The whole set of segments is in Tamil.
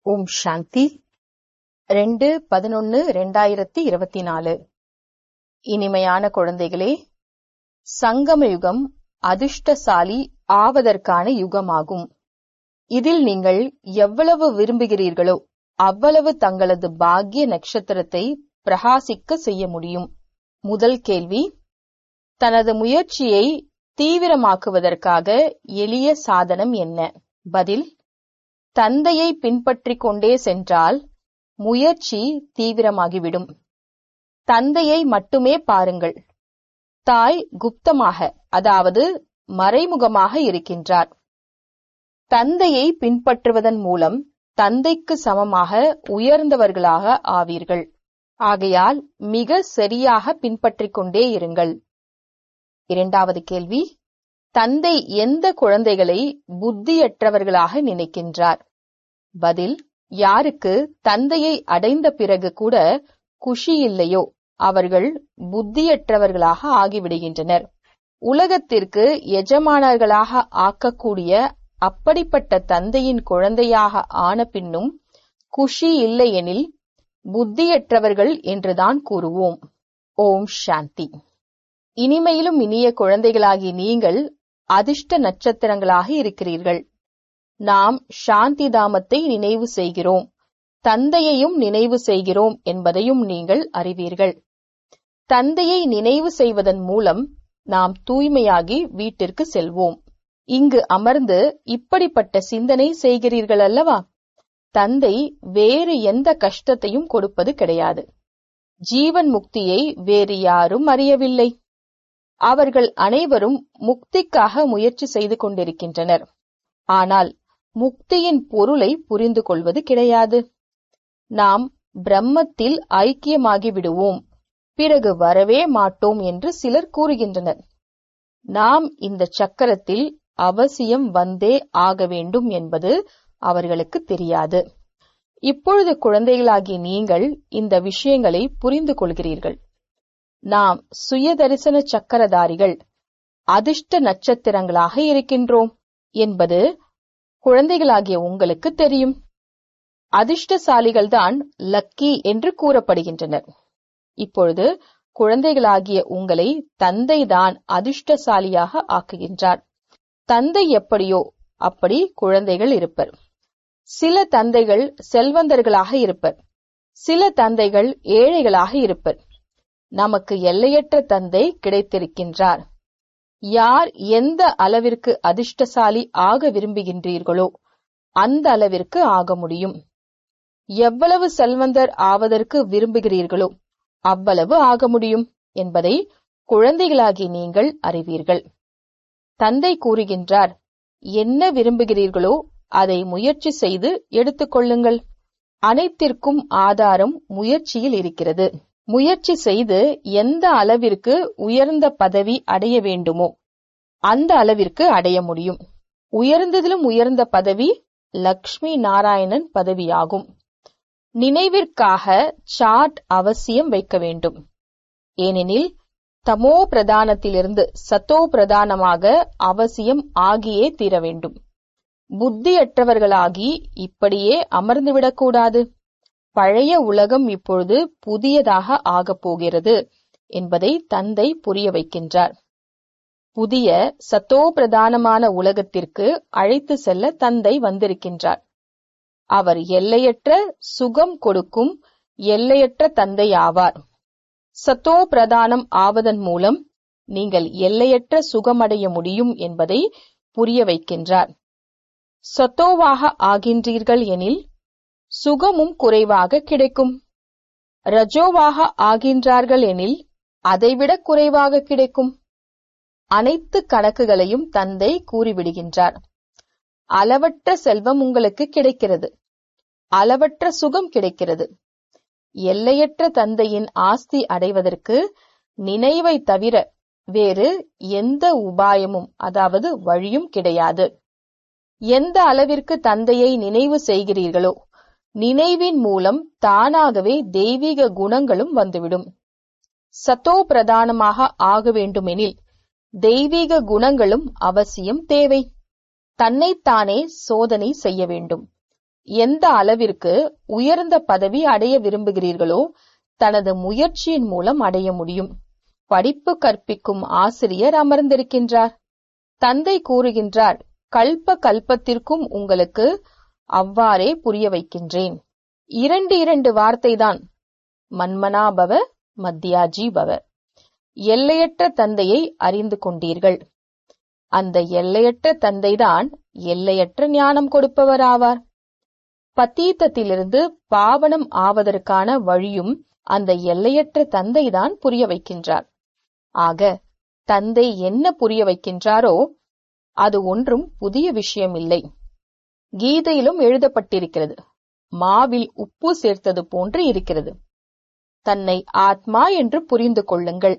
ஓம் சாந்தி ரெண்டு பதினொன்னு ரெண்டாயிரத்தி இருபத்தி நாலு இனிமையான குழந்தைகளே சங்கம யுகம் அதிர்ஷ்டசாலி ஆவதற்கான யுகமாகும் இதில் நீங்கள் எவ்வளவு விரும்புகிறீர்களோ அவ்வளவு தங்களது பாக்கிய நட்சத்திரத்தை பிரகாசிக்க செய்ய முடியும் முதல் கேள்வி தனது முயற்சியை தீவிரமாக்குவதற்காக எளிய சாதனம் என்ன பதில் தந்தையை பின்பற்றிக் கொண்டே சென்றால் முயற்சி தீவிரமாகிவிடும் தந்தையை மட்டுமே பாருங்கள் தாய் குப்தமாக அதாவது மறைமுகமாக இருக்கின்றார் தந்தையை பின்பற்றுவதன் மூலம் தந்தைக்கு சமமாக உயர்ந்தவர்களாக ஆவீர்கள் ஆகையால் மிக சரியாக பின்பற்றிக் கொண்டே இருங்கள் இரண்டாவது கேள்வி தந்தை எந்த குழந்தைகளை புத்தியற்றவர்களாக நினைக்கின்றார் பதில் யாருக்கு தந்தையை அடைந்த பிறகு கூட குஷி இல்லையோ அவர்கள் புத்தியற்றவர்களாக ஆகிவிடுகின்றனர் உலகத்திற்கு எஜமானர்களாக ஆக்கக்கூடிய அப்படிப்பட்ட தந்தையின் குழந்தையாக ஆன பின்னும் குஷி இல்லையெனில் புத்தியற்றவர்கள் என்றுதான் கூறுவோம் ஓம் சாந்தி இனிமையிலும் இனிய குழந்தைகளாகி நீங்கள் அதிர்ஷ்ட நட்சத்திரங்களாக இருக்கிறீர்கள் நாம் சாந்தி தாமத்தை நினைவு செய்கிறோம் தந்தையையும் நினைவு செய்கிறோம் என்பதையும் நீங்கள் அறிவீர்கள் தந்தையை நினைவு செய்வதன் மூலம் நாம் தூய்மையாகி வீட்டிற்கு செல்வோம் இங்கு அமர்ந்து இப்படிப்பட்ட சிந்தனை செய்கிறீர்கள் அல்லவா தந்தை வேறு எந்த கஷ்டத்தையும் கொடுப்பது கிடையாது ஜீவன் முக்தியை வேறு யாரும் அறியவில்லை அவர்கள் அனைவரும் முக்திக்காக முயற்சி செய்து கொண்டிருக்கின்றனர் ஆனால் முக்தியின் பொருளை புரிந்து கொள்வது கிடையாது நாம் பிரம்மத்தில் ஐக்கியமாகி விடுவோம் பிறகு வரவே மாட்டோம் என்று சிலர் கூறுகின்றனர் நாம் இந்த சக்கரத்தில் அவசியம் வந்தே ஆக வேண்டும் என்பது அவர்களுக்கு தெரியாது இப்பொழுது குழந்தைகளாகி நீங்கள் இந்த விஷயங்களை புரிந்து கொள்கிறீர்கள் நாம் சுயதரிசன சக்கரதாரிகள் அதிர்ஷ்ட நட்சத்திரங்களாக இருக்கின்றோம் என்பது குழந்தைகளாகிய உங்களுக்கு தெரியும் அதிர்ஷ்டசாலிகள்தான் லக்கி என்று கூறப்படுகின்றனர் இப்பொழுது குழந்தைகளாகிய உங்களை தந்தைதான் அதிர்ஷ்டசாலியாக ஆக்குகின்றார் தந்தை எப்படியோ அப்படி குழந்தைகள் இருப்பர் சில தந்தைகள் செல்வந்தர்களாக இருப்பர் சில தந்தைகள் ஏழைகளாக இருப்பர் நமக்கு எல்லையற்ற தந்தை கிடைத்திருக்கின்றார் யார் எந்த அளவிற்கு அதிர்ஷ்டசாலி ஆக விரும்புகின்றீர்களோ அந்த அளவிற்கு ஆக முடியும் எவ்வளவு செல்வந்தர் ஆவதற்கு விரும்புகிறீர்களோ அவ்வளவு ஆக முடியும் என்பதை குழந்தைகளாகி நீங்கள் அறிவீர்கள் தந்தை கூறுகின்றார் என்ன விரும்புகிறீர்களோ அதை முயற்சி செய்து எடுத்துக்கொள்ளுங்கள் அனைத்திற்கும் ஆதாரம் முயற்சியில் இருக்கிறது முயற்சி செய்து எந்த அளவிற்கு உயர்ந்த பதவி அடைய வேண்டுமோ அந்த அளவிற்கு அடைய முடியும் உயர்ந்ததிலும் உயர்ந்த பதவி லக்ஷ்மி நாராயணன் பதவியாகும் நினைவிற்காக சாட் அவசியம் வைக்க வேண்டும் ஏனெனில் தமோ பிரதானத்திலிருந்து சத்தோ பிரதானமாக அவசியம் ஆகியே தீர வேண்டும் புத்தியற்றவர்களாகி இப்படியே அமர்ந்துவிடக்கூடாது பழைய உலகம் இப்பொழுது புதியதாக ஆகப் போகிறது என்பதை தந்தை புரிய வைக்கின்றார் புதிய சத்தோ பிரதானமான உலகத்திற்கு அழைத்து செல்ல தந்தை வந்திருக்கின்றார் அவர் எல்லையற்ற சுகம் கொடுக்கும் எல்லையற்ற தந்தை ஆவார் சத்தோ பிரதானம் ஆவதன் மூலம் நீங்கள் எல்லையற்ற சுகமடைய முடியும் என்பதை புரிய வைக்கின்றார் சத்தோவாக ஆகின்றீர்கள் எனில் சுகமும் குறைவாக கிடைக்கும் ரஜோவாக ஆகின்றார்கள் எனில் அதைவிட குறைவாக கிடைக்கும் அனைத்து கணக்குகளையும் தந்தை கூறிவிடுகின்றார் அளவற்ற செல்வம் உங்களுக்கு கிடைக்கிறது அளவற்ற சுகம் கிடைக்கிறது எல்லையற்ற தந்தையின் ஆஸ்தி அடைவதற்கு நினைவை தவிர வேறு எந்த உபாயமும் அதாவது வழியும் கிடையாது எந்த அளவிற்கு தந்தையை நினைவு செய்கிறீர்களோ நினைவின் மூலம் தானாகவே தெய்வீக குணங்களும் வந்துவிடும் சத்தோ பிரதானமாக ஆக வேண்டுமெனில் தெய்வீக குணங்களும் அவசியம் தேவை தன்னைத்தானே சோதனை செய்ய வேண்டும் எந்த அளவிற்கு உயர்ந்த பதவி அடைய விரும்புகிறீர்களோ தனது முயற்சியின் மூலம் அடைய முடியும் படிப்பு கற்பிக்கும் ஆசிரியர் அமர்ந்திருக்கின்றார் தந்தை கூறுகின்றார் கல்ப கல்பத்திற்கும் உங்களுக்கு அவ்வாறே புரிய வைக்கின்றேன் இரண்டு இரண்டு வார்த்தைதான் மன்மனாபவ மத்தியாஜி பவ எல்லையற்ற தந்தையை அறிந்து கொண்டீர்கள் அந்த எல்லையற்ற தந்தைதான் எல்லையற்ற ஞானம் கொடுப்பவர் ஆவார் பத்தீத்தத்திலிருந்து பாவனம் ஆவதற்கான வழியும் அந்த எல்லையற்ற தந்தைதான் புரிய வைக்கின்றார் ஆக தந்தை என்ன புரிய வைக்கின்றாரோ அது ஒன்றும் புதிய விஷயம் இல்லை கீதையிலும் எழுதப்பட்டிருக்கிறது மாவில் உப்பு சேர்த்தது போன்று இருக்கிறது தன்னை ஆத்மா என்று புரிந்து கொள்ளுங்கள்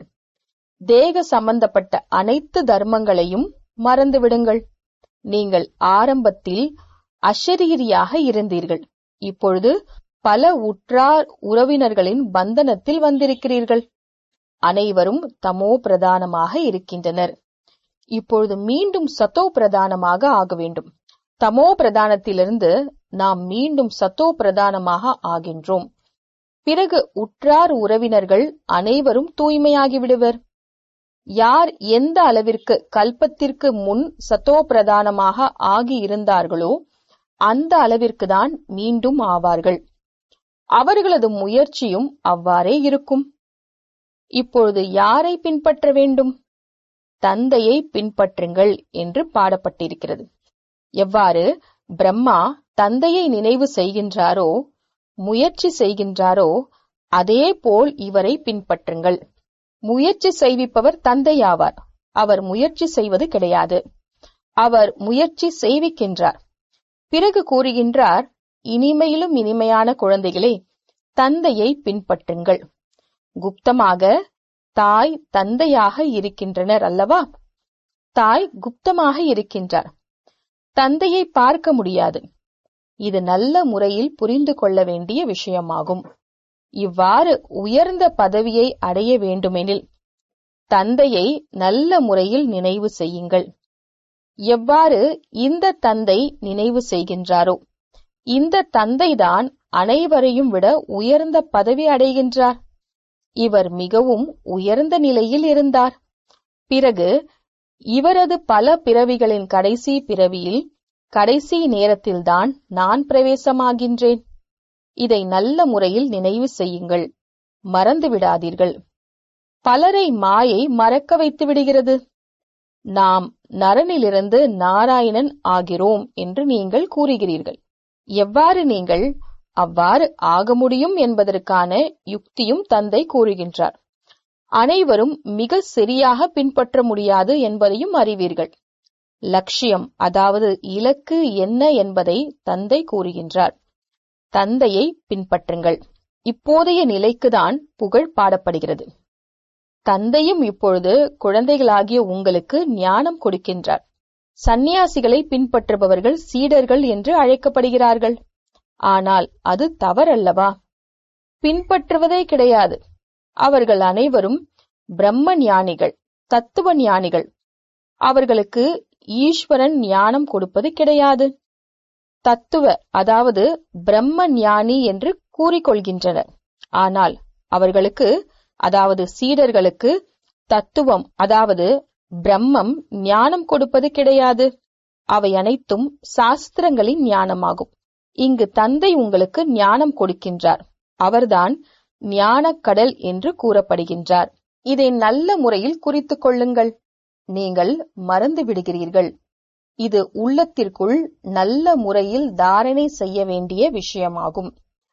தேக சம்பந்தப்பட்ட அனைத்து தர்மங்களையும் மறந்துவிடுங்கள் நீங்கள் ஆரம்பத்தில் அஷரீரியாக இருந்தீர்கள் இப்பொழுது பல உற்றார் உறவினர்களின் பந்தனத்தில் வந்திருக்கிறீர்கள் அனைவரும் தமோ பிரதானமாக இருக்கின்றனர் இப்பொழுது மீண்டும் சத்தோ பிரதானமாக ஆக வேண்டும் தமோ பிரதானத்திலிருந்து நாம் மீண்டும் சத்தோ பிரதானமாக ஆகின்றோம் பிறகு உற்றார் உறவினர்கள் அனைவரும் தூய்மையாகி விடுவர் யார் எந்த அளவிற்கு கல்பத்திற்கு முன் சத்தோ பிரதானமாக ஆகி இருந்தார்களோ அந்த அளவிற்கு தான் மீண்டும் ஆவார்கள் அவர்களது முயற்சியும் அவ்வாறே இருக்கும் இப்பொழுது யாரை பின்பற்ற வேண்டும் தந்தையை பின்பற்றுங்கள் என்று பாடப்பட்டிருக்கிறது எவ்வாறு பிரம்மா தந்தையை நினைவு செய்கின்றாரோ முயற்சி செய்கின்றாரோ அதே போல் இவரை பின்பற்றுங்கள் முயற்சி செய்விப்பவர் தந்தையாவார் அவர் முயற்சி செய்வது கிடையாது அவர் முயற்சி செய்விக்கின்றார் பிறகு கூறுகின்றார் இனிமையிலும் இனிமையான குழந்தைகளே தந்தையை பின்பற்றுங்கள் குப்தமாக தாய் தந்தையாக இருக்கின்றனர் அல்லவா தாய் குப்தமாக இருக்கின்றார் தந்தையை பார்க்க முடியாது இது நல்ல முறையில் புரிந்து கொள்ள வேண்டிய விஷயமாகும் இவ்வாறு உயர்ந்த பதவியை அடைய வேண்டுமெனில் தந்தையை நல்ல முறையில் நினைவு செய்யுங்கள் எவ்வாறு இந்த தந்தை நினைவு செய்கின்றாரோ இந்த தந்தைதான் அனைவரையும் விட உயர்ந்த பதவி அடைகின்றார் இவர் மிகவும் உயர்ந்த நிலையில் இருந்தார் பிறகு இவரது பல பிறவிகளின் கடைசி பிறவியில் கடைசி நேரத்தில்தான் நான் பிரவேசமாகின்றேன் இதை நல்ல முறையில் நினைவு செய்யுங்கள் மறந்து விடாதீர்கள் பலரை மாயை மறக்க வைத்து விடுகிறது நாம் நரனிலிருந்து நாராயணன் ஆகிறோம் என்று நீங்கள் கூறுகிறீர்கள் எவ்வாறு நீங்கள் அவ்வாறு ஆக முடியும் என்பதற்கான யுக்தியும் தந்தை கூறுகின்றார் அனைவரும் மிக சரியாக பின்பற்ற முடியாது என்பதையும் அறிவீர்கள் லட்சியம் அதாவது இலக்கு என்ன என்பதை தந்தை கூறுகின்றார் தந்தையை பின்பற்றுங்கள் இப்போதைய நிலைக்குதான் புகழ் பாடப்படுகிறது தந்தையும் இப்பொழுது குழந்தைகளாகிய உங்களுக்கு ஞானம் கொடுக்கின்றார் சந்நியாசிகளை பின்பற்றுபவர்கள் சீடர்கள் என்று அழைக்கப்படுகிறார்கள் ஆனால் அது தவறல்லவா பின்பற்றுவதே கிடையாது அவர்கள் அனைவரும் பிரம்ம ஞானிகள் தத்துவ ஞானிகள் அவர்களுக்கு ஈஸ்வரன் ஞானம் கொடுப்பது கிடையாது தத்துவ அதாவது பிரம்ம ஞானி என்று கூறிக்கொள்கின்றனர் ஆனால் அவர்களுக்கு அதாவது சீடர்களுக்கு தத்துவம் அதாவது பிரம்மம் ஞானம் கொடுப்பது கிடையாது அவை அனைத்தும் சாஸ்திரங்களின் ஞானமாகும் இங்கு தந்தை உங்களுக்கு ஞானம் கொடுக்கின்றார் அவர்தான் ஞானக்கடல் என்று கூறப்படுகின்றார் இதை நல்ல முறையில் குறித்துக் கொள்ளுங்கள் நீங்கள் மறந்து விடுகிறீர்கள் இது உள்ளத்திற்குள் நல்ல முறையில் தாரணை செய்ய வேண்டிய விஷயமாகும்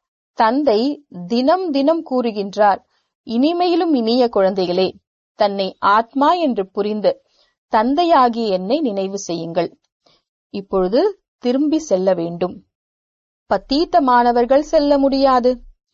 தந்தை தினம் தினம் கூறுகின்றார் இனிமையிலும் இனிய குழந்தைகளே தன்னை ஆத்மா என்று புரிந்து தந்தையாகிய என்னை நினைவு செய்யுங்கள் இப்பொழுது திரும்பி செல்ல வேண்டும் பத்தீத்தமானவர்கள் செல்ல முடியாது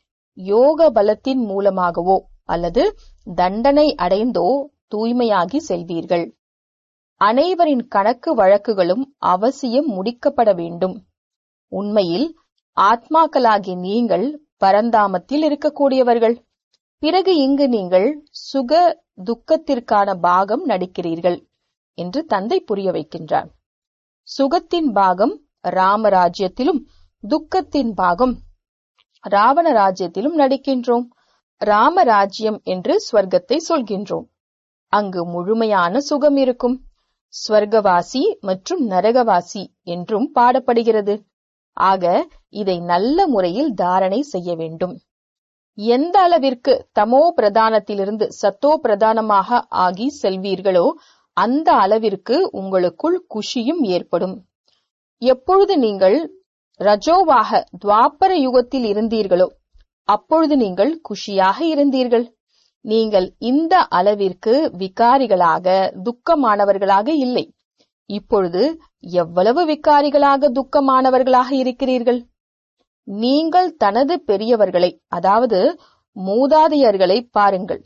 யோக பலத்தின் மூலமாகவோ அல்லது தண்டனை அடைந்தோ தூய்மையாகி செல்வீர்கள் அனைவரின் கணக்கு வழக்குகளும் அவசியம் முடிக்கப்பட வேண்டும் உண்மையில் ஆத்மாக்களாகி நீங்கள் பரந்தாமத்தில் இருக்கக்கூடியவர்கள் பிறகு இங்கு நீங்கள் சுக துக்கத்திற்கான பாகம் நடிக்கிறீர்கள் என்று தந்தை புரிய வைக்கின்றார் சுகத்தின் பாகம் ராமராஜ்யத்திலும் துக்கத்தின் பாகம் ராவண ராஜ்யத்திலும் நடிக்கின்றோம் ராமராஜ்யம் என்று ஸ்வர்க்கத்தை சொல்கின்றோம் அங்கு முழுமையான சுகம் இருக்கும் ஸ்வர்கவாசி மற்றும் நரகவாசி என்றும் பாடப்படுகிறது ஆக இதை நல்ல முறையில் தாரணை செய்ய வேண்டும் எந்த அளவிற்கு தமோ பிரதானத்திலிருந்து சத்தோ பிரதானமாக ஆகி செல்வீர்களோ அந்த அளவிற்கு உங்களுக்குள் குஷியும் ஏற்படும் எப்பொழுது நீங்கள் ரஜோவாக துவாப்பர யுகத்தில் இருந்தீர்களோ அப்பொழுது நீங்கள் குஷியாக இருந்தீர்கள் நீங்கள் இந்த அளவிற்கு விகாரிகளாக துக்கமானவர்களாக இல்லை இப்பொழுது எவ்வளவு விகாரிகளாக துக்கமானவர்களாக இருக்கிறீர்கள் நீங்கள் தனது பெரியவர்களை அதாவது மூதாதையர்களை பாருங்கள்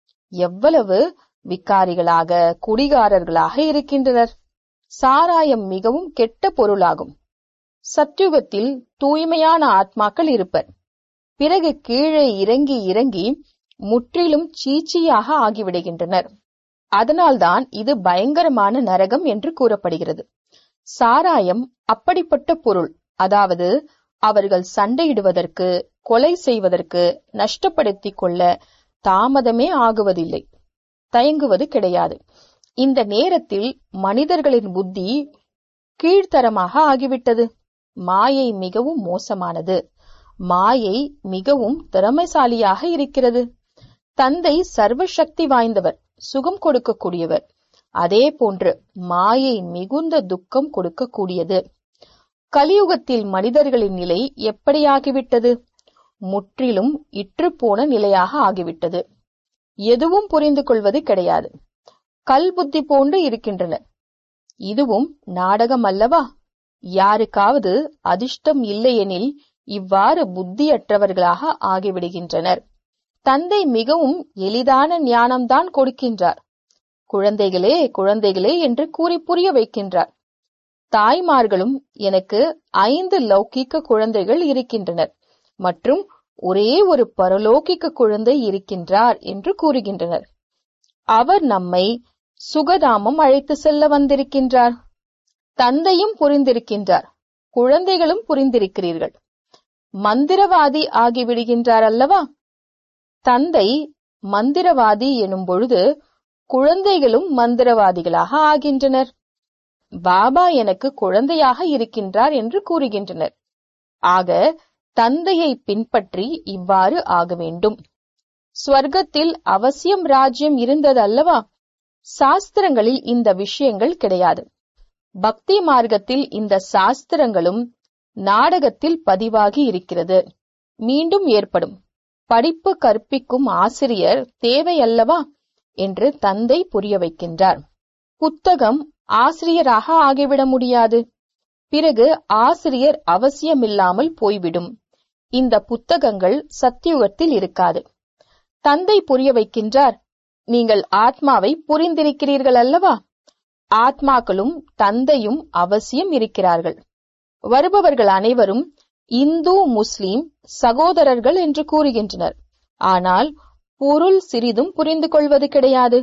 எவ்வளவு விகாரிகளாக குடிகாரர்களாக இருக்கின்றனர் சாராயம் மிகவும் கெட்ட பொருளாகும் சத்யுகத்தில் தூய்மையான ஆத்மாக்கள் இருப்பர் பிறகு கீழே இறங்கி இறங்கி முற்றிலும் சீச்சியாக ஆகிவிடுகின்றனர் அதனால்தான் இது பயங்கரமான நரகம் என்று கூறப்படுகிறது சாராயம் அப்படிப்பட்ட பொருள் அதாவது அவர்கள் சண்டையிடுவதற்கு கொலை செய்வதற்கு நஷ்டப்படுத்திக் கொள்ள தாமதமே ஆகுவதில்லை தயங்குவது கிடையாது இந்த நேரத்தில் மனிதர்களின் புத்தி கீழ்த்தரமாக ஆகிவிட்டது மாயை மிகவும் மோசமானது மாயை மிகவும் திறமைசாலியாக இருக்கிறது தந்தை சர்வசக்தி வாய்ந்தவர் சுகம் கொடுக்கக்கூடியவர் அதே போன்று மாயை மிகுந்த துக்கம் கொடுக்கக்கூடியது கலியுகத்தில் மனிதர்களின் நிலை எப்படியாகிவிட்டது முற்றிலும் இற்றுப்போன நிலையாக ஆகிவிட்டது எதுவும் புரிந்து கொள்வது கிடையாது கல் புத்தி போன்று இருக்கின்றனர் இதுவும் நாடகம் அல்லவா யாருக்காவது அதிர்ஷ்டம் இல்லையெனில் இவ்வாறு புத்தியற்றவர்களாக ஆகிவிடுகின்றனர் தந்தை மிகவும் எளிதான ஞானம்தான் கொடுக்கின்றார் குழந்தைகளே குழந்தைகளே என்று கூறி புரிய வைக்கின்றார் தாய்மார்களும் எனக்கு ஐந்து லௌகீக குழந்தைகள் இருக்கின்றனர் மற்றும் ஒரே ஒரு பரலோகிக்க குழந்தை இருக்கின்றார் என்று கூறுகின்றனர் அவர் நம்மை சுகதாமம் அழைத்து செல்ல வந்திருக்கின்றார் தந்தையும் புரிந்திருக்கின்றார் குழந்தைகளும் புரிந்திருக்கிறீர்கள் மந்திரவாதி ஆகிவிடுகின்றார் அல்லவா தந்தை மந்திரவாதி எனும் பொழுது குழந்தைகளும் மந்திரவாதிகளாக ஆகின்றனர் பாபா எனக்கு குழந்தையாக இருக்கின்றார் என்று கூறுகின்றனர் ஆக தந்தையை பின்பற்றி இவ்வாறு ஆக வேண்டும் ஸ்வர்க்கத்தில் அவசியம் ராஜ்யம் இருந்தது அல்லவா சாஸ்திரங்களில் இந்த விஷயங்கள் கிடையாது பக்தி மார்க்கத்தில் இந்த சாஸ்திரங்களும் நாடகத்தில் பதிவாகி இருக்கிறது மீண்டும் ஏற்படும் படிப்பு கற்பிக்கும் ஆசிரியர் தேவையல்லவா என்று தந்தை புரிய வைக்கின்றார் புத்தகம் ஆசிரியராக ஆகிவிட முடியாது பிறகு ஆசிரியர் அவசியமில்லாமல் போய்விடும் இந்த புத்தகங்கள் சத்தியுகத்தில் இருக்காது தந்தை புரிய வைக்கின்றார் நீங்கள் ஆத்மாவை புரிந்திருக்கிறீர்கள் அல்லவா ஆத்மாக்களும் தந்தையும் அவசியம் இருக்கிறார்கள் வருபவர்கள் அனைவரும் இந்து முஸ்லிம் சகோதரர்கள் என்று கூறுகின்றனர் ஆனால் பொருள் சிறிதும் புரிந்து கொள்வது கிடையாது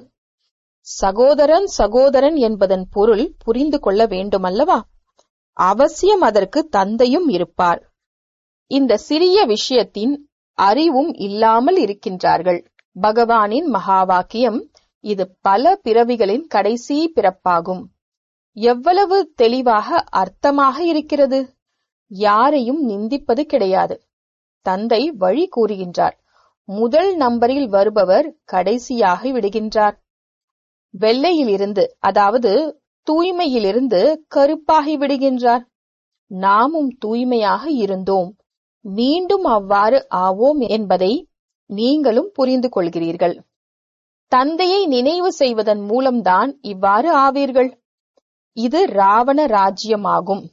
சகோதரன் சகோதரன் என்பதன் பொருள் புரிந்து கொள்ள வேண்டுமல்லவா அவசியம் அதற்கு தந்தையும் இருப்பார் இந்த சிறிய விஷயத்தின் அறிவும் இல்லாமல் இருக்கின்றார்கள் பகவானின் மகா வாக்கியம் இது பல பிறவிகளின் கடைசி பிறப்பாகும் எவ்வளவு தெளிவாக அர்த்தமாக இருக்கிறது யாரையும் நிந்திப்பது கிடையாது தந்தை வழி கூறுகின்றார் முதல் நம்பரில் வருபவர் கடைசியாக விடுகின்றார் வெள்ளையிலிருந்து அதாவது தூய்மையிலிருந்து கருப்பாகி விடுகின்றார் நாமும் தூய்மையாக இருந்தோம் மீண்டும் அவ்வாறு ஆவோம் என்பதை நீங்களும் புரிந்து கொள்கிறீர்கள் தந்தையை நினைவு செய்வதன் மூலம்தான் இவ்வாறு ஆவீர்கள் இது ராவண ராஜ்யமாகும்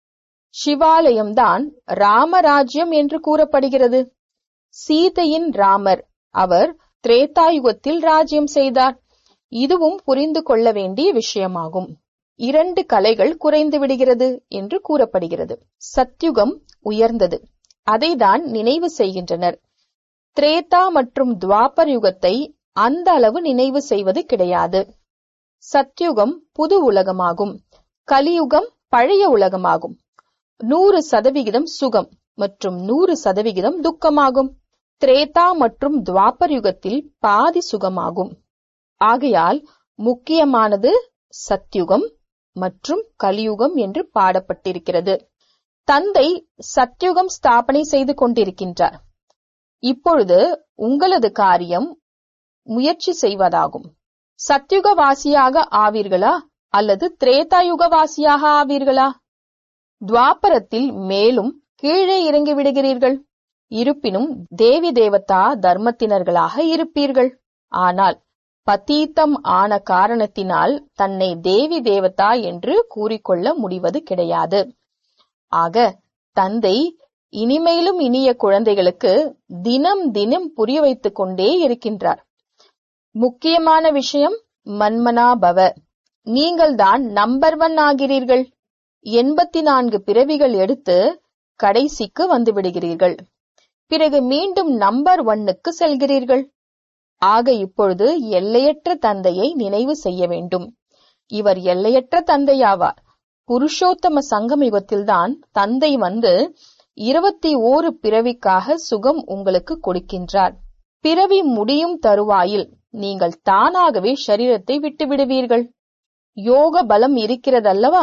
சிவாலயம்தான் ராமராஜ்யம் என்று கூறப்படுகிறது சீதையின் ராமர் அவர் திரேதாயுகத்தில் ராஜ்யம் செய்தார் இதுவும் புரிந்து கொள்ள வேண்டிய விஷயமாகும் இரண்டு கலைகள் குறைந்து விடுகிறது என்று கூறப்படுகிறது சத்யுகம் உயர்ந்தது அதைதான் நினைவு செய்கின்றனர் திரேதா மற்றும் துவாபர் யுகத்தை அந்த அளவு நினைவு செய்வது கிடையாது சத்யுகம் புது உலகமாகும் கலியுகம் பழைய உலகமாகும் நூறு சதவிகிதம் சுகம் மற்றும் நூறு சதவிகிதம் துக்கமாகும் திரேதா மற்றும் துவாபர் யுகத்தில் பாதி சுகமாகும் ஆகையால் முக்கியமானது சத்யுகம் மற்றும் கலியுகம் என்று பாடப்பட்டிருக்கிறது தந்தை சத்யுகம் ஸ்தாபனை செய்து கொண்டிருக்கின்றார் இப்பொழுது உங்களது காரியம் முயற்சி செய்வதாகும் சத்யுகவாசியாக ஆவீர்களா அல்லது திரேதாயுகவாசியாக ஆவீர்களா துவாபரத்தில் மேலும் கீழே இறங்கி விடுகிறீர்கள் இருப்பினும் தேவி தேவதா தர்மத்தினர்களாக இருப்பீர்கள் ஆனால் பதீத்தம் ஆன காரணத்தினால் தன்னை தேவி தேவதா என்று கூறிக்கொள்ள முடிவது கிடையாது ஆக தந்தை இனிமேலும் இனிய குழந்தைகளுக்கு தினம் தினம் புரிய வைத்துக் கொண்டே இருக்கின்றார் முக்கியமான விஷயம் மன்மனா பவ நீங்கள்தான் நம்பர் ஒன் ஆகிறீர்கள் எண்பத்தி நான்கு பிறவிகள் எடுத்து கடைசிக்கு வந்து விடுகிறீர்கள் பிறகு மீண்டும் நம்பர் ஒன்னுக்கு செல்கிறீர்கள் ஆக இப்பொழுது எல்லையற்ற தந்தையை நினைவு செய்ய வேண்டும் இவர் எல்லையற்ற தந்தையாவார் புருஷோத்தம சங்கம் யுகத்தில்தான் தந்தை வந்து இருபத்தி ஓரு பிறவிக்காக சுகம் உங்களுக்கு கொடுக்கின்றார் பிறவி முடியும் தருவாயில் நீங்கள் தானாகவே சரீரத்தை விட்டு விடுவீர்கள் யோக பலம் இருக்கிறதல்லவா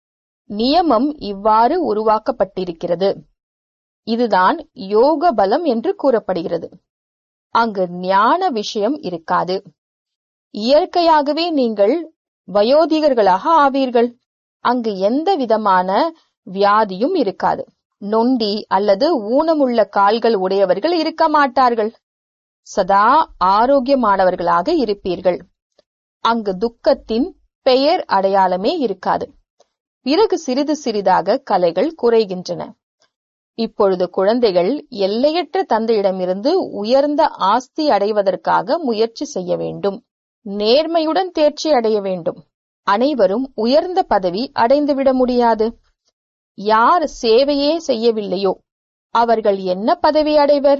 நியமம் இவ்வாறு உருவாக்கப்பட்டிருக்கிறது இதுதான் யோக பலம் என்று கூறப்படுகிறது அங்கு ஞான விஷயம் இருக்காது இயற்கையாகவே நீங்கள் வயோதிகர்களாக ஆவீர்கள் அங்கு எந்த விதமான வியாதியும் இருக்காது நொண்டி அல்லது ஊனமுள்ள கால்கள் உடையவர்கள் இருக்க மாட்டார்கள் சதா ஆரோக்கியமானவர்களாக இருப்பீர்கள் அங்கு துக்கத்தின் பெயர் அடையாளமே இருக்காது பிறகு சிறிது சிறிதாக கலைகள் குறைகின்றன இப்பொழுது குழந்தைகள் எல்லையற்ற தந்தையிடமிருந்து உயர்ந்த ஆஸ்தி அடைவதற்காக முயற்சி செய்ய வேண்டும் நேர்மையுடன் தேர்ச்சி அடைய வேண்டும் அனைவரும் உயர்ந்த பதவி அடைந்துவிட முடியாது யார் சேவையே செய்யவில்லையோ அவர்கள் என்ன பதவி அடைவர்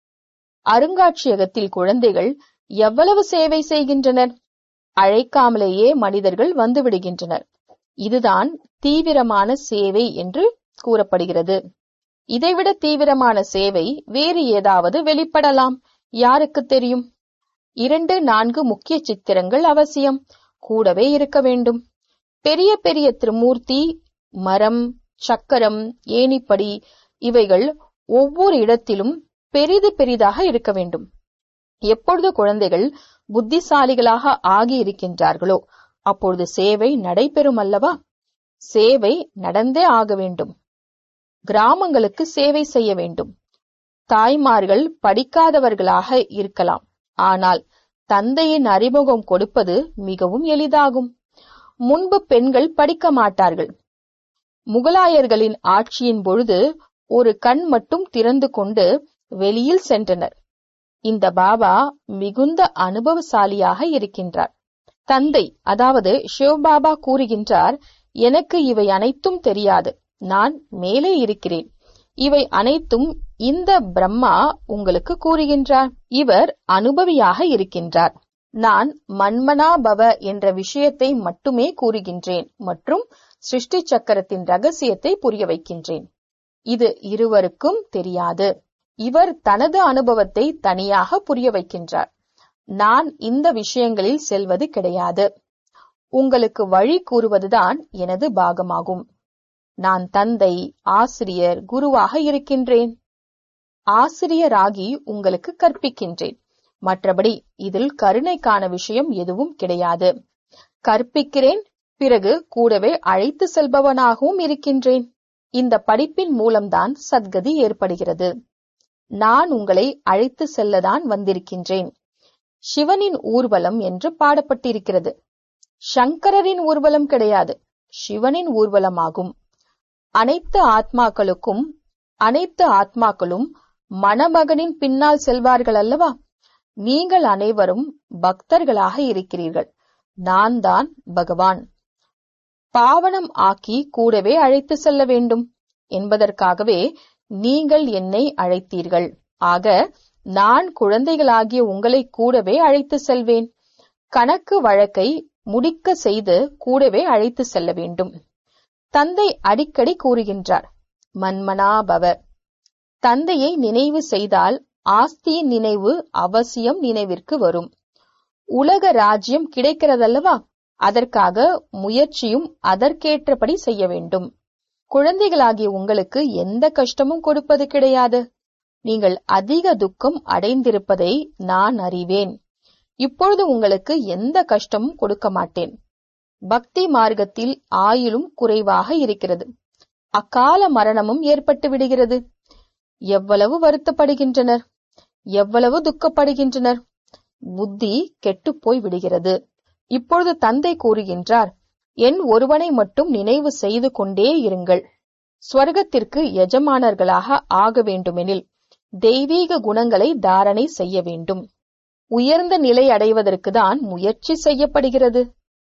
அருங்காட்சியகத்தில் குழந்தைகள் எவ்வளவு சேவை செய்கின்றனர் அழைக்காமலேயே மனிதர்கள் வந்து விடுகின்றனர் இதுதான் தீவிரமான சேவை என்று கூறப்படுகிறது இதைவிட தீவிரமான சேவை வேறு ஏதாவது வெளிப்படலாம் யாருக்கு தெரியும் இரண்டு நான்கு முக்கிய சித்திரங்கள் அவசியம் கூடவே இருக்க வேண்டும் பெரிய பெரிய திருமூர்த்தி மரம் சக்கரம் ஏணிப்படி இவைகள் ஒவ்வொரு இடத்திலும் பெரிது பெரிதாக இருக்க வேண்டும் எப்பொழுது குழந்தைகள் புத்திசாலிகளாக ஆகி இருக்கின்றார்களோ அப்பொழுது சேவை நடைபெறும் அல்லவா சேவை நடந்தே ஆக வேண்டும் கிராமங்களுக்கு சேவை செய்ய வேண்டும் தாய்மார்கள் படிக்காதவர்களாக இருக்கலாம் ஆனால் தந்தையின் அறிமுகம் கொடுப்பது மிகவும் எளிதாகும் முன்பு பெண்கள் படிக்க மாட்டார்கள் முகலாயர்களின் ஆட்சியின் பொழுது ஒரு கண் மட்டும் திறந்து கொண்டு வெளியில் சென்றனர் இந்த பாபா மிகுந்த அனுபவசாலியாக இருக்கின்றார் தந்தை அதாவது சிவபாபா கூறுகின்றார் எனக்கு இவை அனைத்தும் தெரியாது நான் மேலே இருக்கிறேன் இவை அனைத்தும் இந்த பிரம்மா உங்களுக்கு கூறுகின்றார் இவர் அனுபவியாக இருக்கின்றார் நான் மன்மனா பவ என்ற விஷயத்தை மட்டுமே கூறுகின்றேன் மற்றும் சிருஷ்டி சக்கரத்தின் ரகசியத்தை புரிய வைக்கின்றேன் இது இருவருக்கும் தெரியாது இவர் தனது அனுபவத்தை தனியாக புரிய வைக்கின்றார் நான் இந்த விஷயங்களில் செல்வது கிடையாது உங்களுக்கு வழி கூறுவதுதான் எனது பாகமாகும் நான் தந்தை ஆசிரியர் குருவாக இருக்கின்றேன் ஆசிரியராகி உங்களுக்கு கற்பிக்கின்றேன் மற்றபடி இதில் கருணைக்கான விஷயம் எதுவும் கிடையாது கற்பிக்கிறேன் பிறகு கூடவே அழைத்து செல்பவனாகவும் இருக்கின்றேன் இந்த படிப்பின் மூலம்தான் சத்கதி ஏற்படுகிறது நான் உங்களை அழைத்து செல்லதான் வந்திருக்கின்றேன் சிவனின் ஊர்வலம் என்று பாடப்பட்டிருக்கிறது சங்கரரின் ஊர்வலம் கிடையாது சிவனின் ஊர்வலமாகும் அனைத்து ஆத்மாக்களுக்கும் அனைத்து ஆத்மாக்களும் மணமகனின் பின்னால் செல்வார்கள் அல்லவா நீங்கள் அனைவரும் பக்தர்களாக இருக்கிறீர்கள் நான் தான் பகவான் பாவனம் ஆக்கி கூடவே அழைத்து செல்ல வேண்டும் என்பதற்காகவே நீங்கள் என்னை அழைத்தீர்கள் ஆக நான் குழந்தைகளாகிய உங்களை கூடவே அழைத்து செல்வேன் கணக்கு வழக்கை முடிக்க செய்து கூடவே அழைத்து செல்ல வேண்டும் தந்தை அடிக்கடி கூறுகின்றார் மன்மனாபவ தந்தையை நினைவு செய்தால் ஆஸ்தியின் நினைவு அவசியம் நினைவிற்கு வரும் உலக ராஜ்யம் கிடைக்கிறதல்லவா அதற்காக முயற்சியும் அதற்கேற்றபடி செய்ய வேண்டும் குழந்தைகளாகிய உங்களுக்கு எந்த கஷ்டமும் கொடுப்பது கிடையாது நீங்கள் அதிக துக்கம் அடைந்திருப்பதை நான் அறிவேன் இப்பொழுது உங்களுக்கு எந்த கஷ்டமும் கொடுக்க மாட்டேன் பக்தி மார்க்கத்தில் ஆயுளும் குறைவாக இருக்கிறது அக்கால மரணமும் ஏற்பட்டு விடுகிறது எவ்வளவு வருத்தப்படுகின்றனர் எவ்வளவு துக்கப்படுகின்றனர் புத்தி கெட்டுப்போய் விடுகிறது இப்பொழுது தந்தை கூறுகின்றார் என் ஒருவனை மட்டும் நினைவு செய்து கொண்டே இருங்கள் ஸ்வர்க்கத்திற்கு எஜமானர்களாக ஆக வேண்டுமெனில் தெய்வீக குணங்களை தாரணை செய்ய வேண்டும் உயர்ந்த நிலை அடைவதற்கு தான் முயற்சி செய்யப்படுகிறது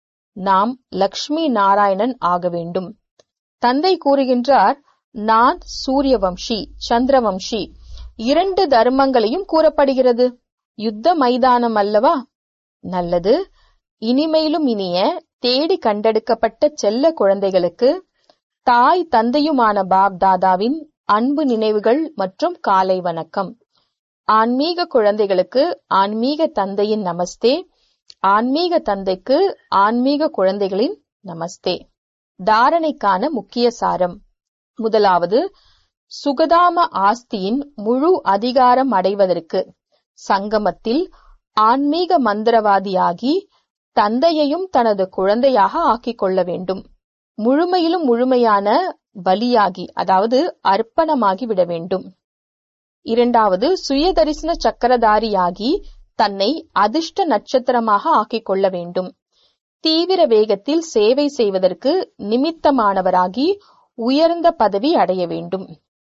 நாம் லக்ஷ்மி நாராயணன் ஆக வேண்டும் தந்தை கூறுகின்றார் நான் சூரியவம்சி சந்திரவம்சி இரண்டு தர்மங்களையும் கூறப்படுகிறது யுத்த மைதானம் அல்லவா நல்லது இனிமையிலும் இனிய தேடி கண்டெடுக்கப்பட்ட செல்ல குழந்தைகளுக்கு தாய் தந்தையுமான பாப் தாதாவின் அன்பு நினைவுகள் மற்றும் காலை வணக்கம் ஆன்மீக குழந்தைகளுக்கு ஆன்மீக தந்தையின் நமஸ்தே ஆன்மீக தந்தைக்கு ஆன்மீக குழந்தைகளின் நமஸ்தே தாரணைக்கான முக்கிய சாரம் முதலாவது சுகதாம ஆஸ்தியின் முழு அதிகாரம் அடைவதற்கு சங்கமத்தில் ஆன்மீக மந்திரவாதியாகி தந்தையையும் தனது குழந்தையாக ஆக்கிக் கொள்ள வேண்டும் முழுமையிலும் முழுமையான பலியாகி அதாவது அர்ப்பணமாகி விட வேண்டும் இரண்டாவது சுயதரிசன சக்கரதாரியாகி தன்னை அதிர்ஷ்ட நட்சத்திரமாக ஆக்கிக் கொள்ள வேண்டும் தீவிர வேகத்தில் சேவை செய்வதற்கு நிமித்தமானவராகி உயர்ந்த பதவி அடைய வேண்டும்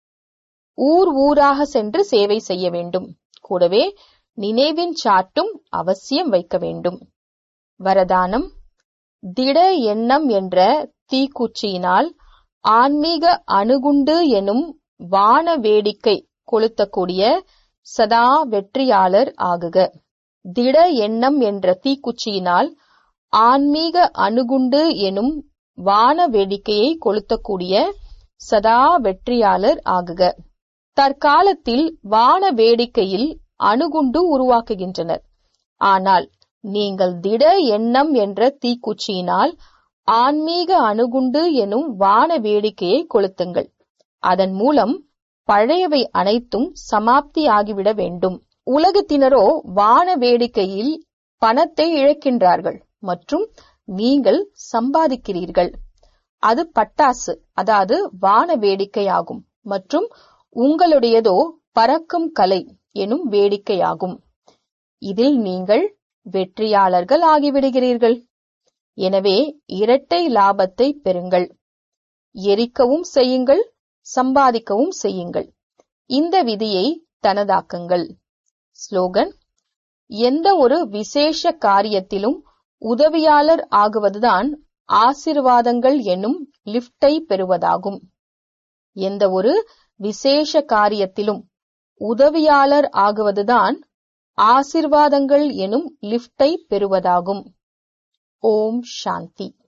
ஊர் ஊராக சென்று சேவை செய்ய வேண்டும் கூடவே நினைவின் சாட்டும் அவசியம் வைக்க வேண்டும் வரதானம் திட எண்ணம் என்ற தீக்குச்சியினால் ஆன்மீக அணுகுண்டு எனும் வான வேடிக்கை கொளுத்தக்கூடிய சதா வெற்றியாளர் ஆகுக திட எண்ணம் என்ற தீக்குச்சியினால் ஆன்மீக அணுகுண்டு எனும் வான வேடிக்கையை கொளுத்தக்கூடிய சதா வெற்றியாளர் ஆகுக தற்காலத்தில் வான வேடிக்கையில் அணுகுண்டு உருவாக்குகின்றனர் ஆனால் நீங்கள் திட எண்ணம் என்ற தீக்குச்சியினால் ஆன்மீக அணுகுண்டு எனும் வான வேடிக்கையை கொளுத்துங்கள் அதன் மூலம் பழையவை அனைத்தும் சமாப்தி ஆகிவிட வேண்டும் உலகத்தினரோ வான வேடிக்கையில் பணத்தை இழக்கின்றார்கள் மற்றும் நீங்கள் சம்பாதிக்கிறீர்கள் அது பட்டாசு அதாவது வான வேடிக்கையாகும் மற்றும் உங்களுடையதோ பறக்கும் கலை எனும் வேடிக்கையாகும் இதில் நீங்கள் வெற்றியாளர்கள் ஆகிவிடுகிறீர்கள் எனவே இரட்டை லாபத்தை பெறுங்கள் எரிக்கவும் செய்யுங்கள் சம்பாதிக்கவும் செய்யுங்கள் இந்த விதியை தனதாக்குங்கள் ஸ்லோகன் எந்த ஒரு விசேஷ காரியத்திலும் உதவியாளர் ஆகுவதுதான் ஆசிர்வாதங்கள் என்னும் லிப்டை பெறுவதாகும் எந்த ஒரு விசேஷ காரியத்திலும் உதவியாளர் ஆகுவதுதான் ஆசிர்வாதங்கள் எனும் லிப்டை பெறுவதாகும் ஓம் சாந்தி